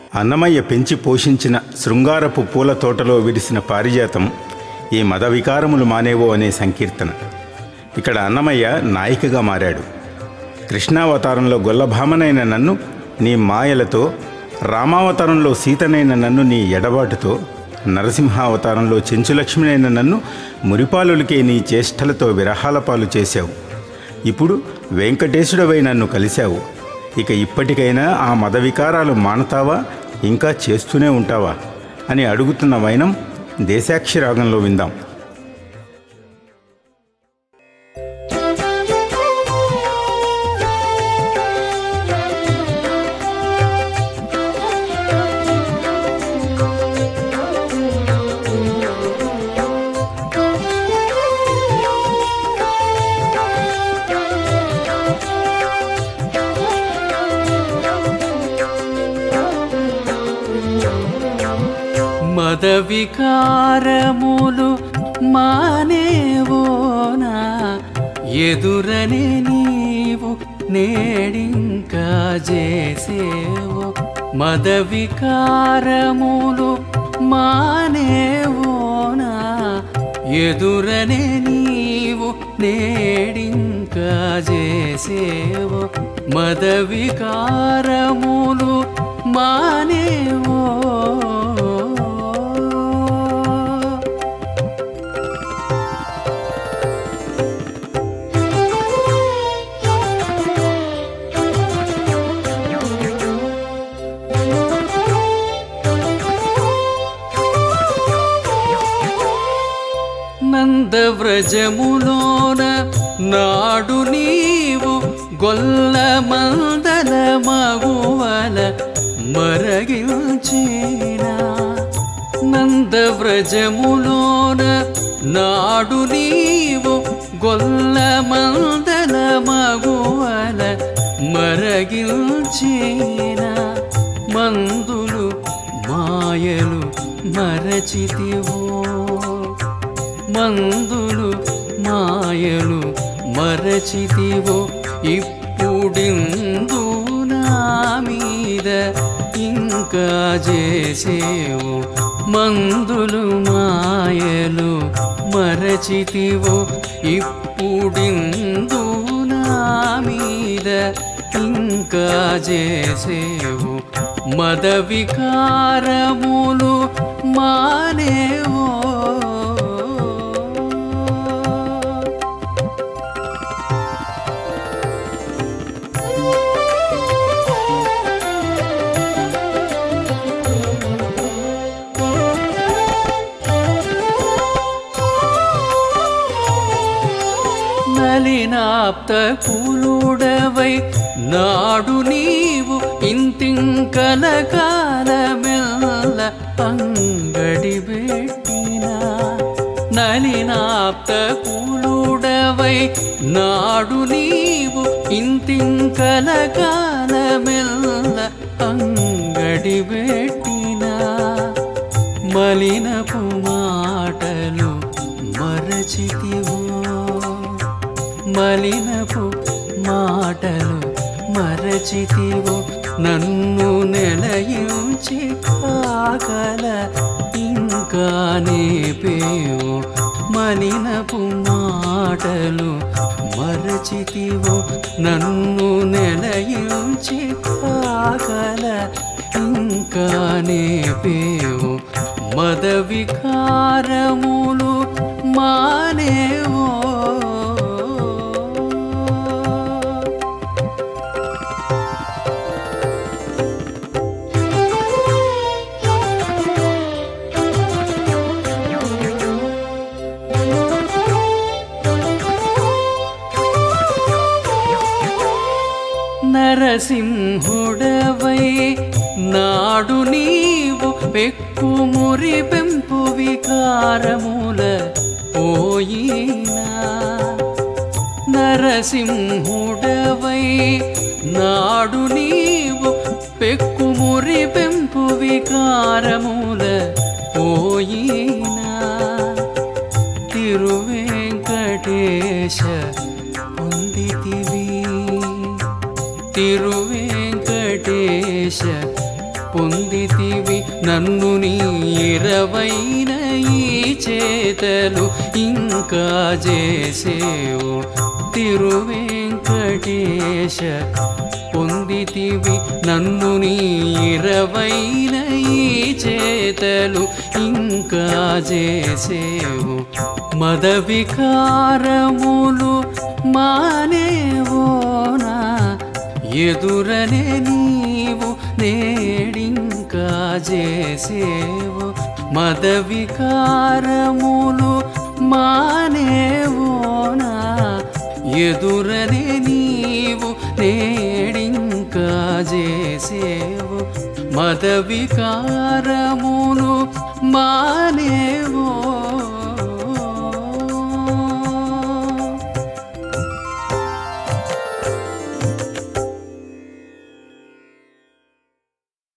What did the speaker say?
అన్నమయ్య పెంచి పోషించిన శృంగారపు పూల తోటలో విరిసిన పారిజాతం ఈ మద వికారములు మానేవో అనే సంకీర్తన ఇక్కడ అన్నమయ్య నాయికగా మారాడు కృష్ణావతారంలో గొల్లభామనైన నన్ను నీ మాయలతో రామావతారంలో సీతనైన నన్ను నీ ఎడబాటుతో నరసింహావతారంలో చెంచులక్ష్మినైన నన్ను మురిపాలులకే నీ చేష్టలతో విరహాల పాలు చేశావు ఇప్పుడు వెంకటేశుడవై నన్ను కలిశావు ఇక ఇప్పటికైనా ఆ మద వికారాలు మానతావా ఇంకా చేస్తూనే ఉంటావా అని అడుగుతున్న వైనం దేశాక్షి రాగంలో విందాం మద వికారములు మానేవోనా ఎదురనే నీవు నేడింకా చేసేవో మద వికారములు మానేవోనా ఎదురనే నీవు నేడింకా చేసేవో మద వికారములు మానేవో నందవ్రజములోన నాడు నీవు గొల్ల మందల మగువల మరగిల్చిన నందవ్రజములోన నాడు నీవు గొల్ల మందల మగువల మరగిల్చిన మందులు మాయలు మరచితివో మందులు మాయలు మరచితివో ఇప్పుడిందు నా మీద ఇంకా చేసేవు మందులు మాయలు మరచితివో ఇప్పుడిందు నా మీద ఇంకా చేసేవు మద వికారములు మానేవో నలినాప్త కులుడవై నాడు నీవు ఇంతింకల కాలమెల్ల అంగడి పెట్టిన నలినాప్త కులుడవై నాడు నీవు ఇంతింకల కాలమెల్ల అంగడి పెట్టిన మలినపు మాటలు మరచితివో మలినపు మాటలు మరచితివో నన్ను నెలయించి కాకల ఇంకా నేపేవో మలినపు మాటలు మరచితివో నన్ను నెలయించి కాకల ఇంకా నేపేవో మద వికారములు మానేవో నరసింహుడవై నాడు నీవు పెక్కుమురి పెంపు వికారముల పోయినా నరసింహుడవై నాడు నీవు పెక్కుమురి పెంపు వికారముల పోయినా తిరువెంకటేశ పొందితివి తిరువెంకటేశ పొందితివి నన్ను నీ ఇరవైన ఈ చేతలు ఇంకా చేసేవు తిరువెంకటేశ పొందితివి నన్ను నీ ఇరవైన ఈ చేతలు ఇంకా చేసేవు మద వికారములు మానేవోనా ఎదురనే నీవు నేడింకా చేసేవు మద వికారములు మానేవోనా ఎదురనే నీవు నేడింకా చేసేవు మద వికారములు మానేవోనా